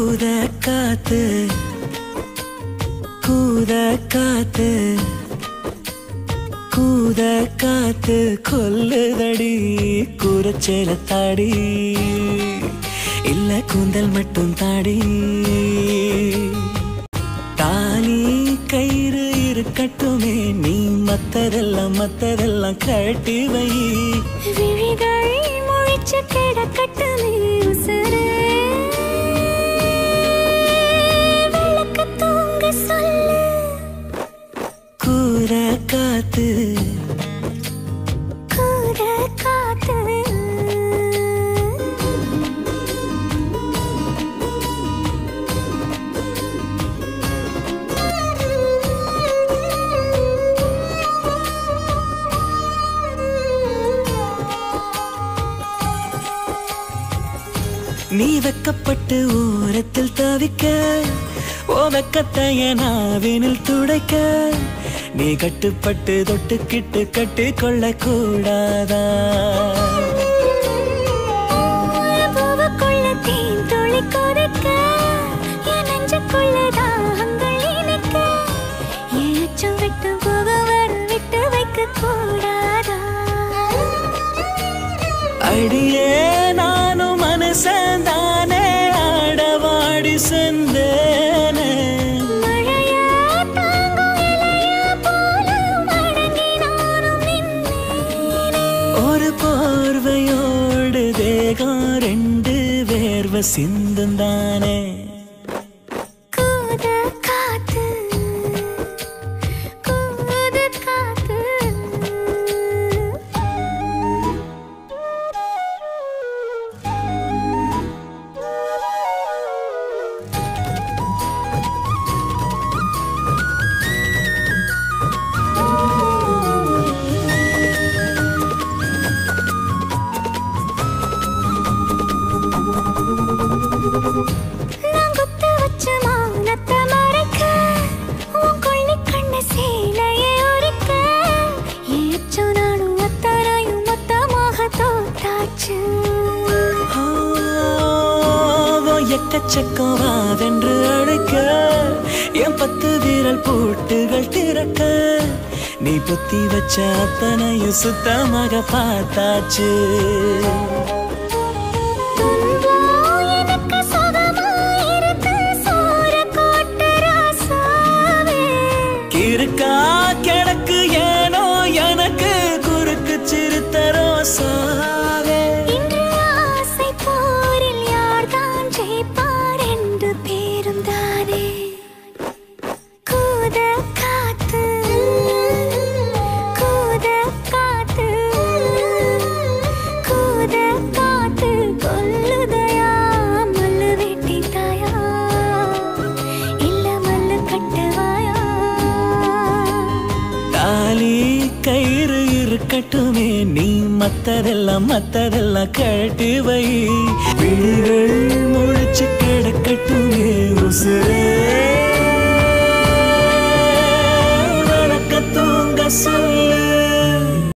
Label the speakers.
Speaker 1: கூத காத்து கூத காத்து கூத காத்து கொல்லுதடி கூரச்சேல தாடி இல்ல கூந்தல் மட்டும் தாடி தாலி கயிறு இருக்கட்டுமே நீ மத்ததெல்லாம் மத்ததெல்லாம் கட்டி வை
Speaker 2: விழிகள் முழிச்சு கிடக்கட்டுமே உசுரே. விளக்கு தூங்க சொல்லு
Speaker 1: கூற காத்து
Speaker 2: கூட காத்து
Speaker 1: நீ வெக்கப்பட்டு ஓரத்தில் தவிக்க ஓ வெக்கத்தைய நாவினில் துடைக்க நீ கட்டுப்பட்டு தொட்டுக்கிட்டு கட்டி கொள்ள கூடாதா
Speaker 2: பூவுக்குள்ள தேன் துளி கொதிக்க, என் நெஞ்சுக்குள்ள தாகங்கள் இனிக்க, என் அச்சம் விட்டு போக வர விட்டு வைக்க கூடாதா
Speaker 1: அடியே நானும் மனசன் தானே ஆடவாடி செந்தேனே
Speaker 2: மழையா தாங்கும் இலையா போல மடங்கி நானும் நின்றேனே.
Speaker 1: ஒரு போர்வையோடு தேகம் ரெண்டு வேர்வை சிந்தும் தானே
Speaker 2: கூத காத்து, கூத காத்து. நான் குத்து வச்ச மௌனத்தை மறைக்க, உன் கொள்ளைக் கண்ண சேலையை உரிக்க, என் அச்சம் நானும் அத்தனையும் மொத்தமாக தோத்தாச்சு.
Speaker 1: ஆவோ எக்கச்சக்கம் வாவென்று அழைக்க என் பத்து வீரல் பூட்டுகள் திறக்க நீ புத்தி வச்ச அத்தனையும் சுத்தமாக பார்த்தாச்சு
Speaker 2: துன்பம் எனக்கு சுகமாயிருக்கு, சோற கோட்டு ராசாவே.
Speaker 1: கிறுக்கா கிடக்கு ஏனோ எனக்கு குறுக்கு சிறுத்தரோ சாவே
Speaker 2: இன்று ஆசை போரில் யார்தான் ஜெயிப்பார் என்று பேரும் தானே கூத காத்து கூத காத்து கூத காத்து கொல்லுதையா மல்லு வெட்டி தாயா இல்ல மல்லு கட்டுவாயா
Speaker 1: தாலி கயிறு இருக்கட்டுமே நீ மத்ததெல்லாம் மத்ததெல்லாம் கழட்டி வை விழிகள் முழிச்சு கிடக்கட்டும்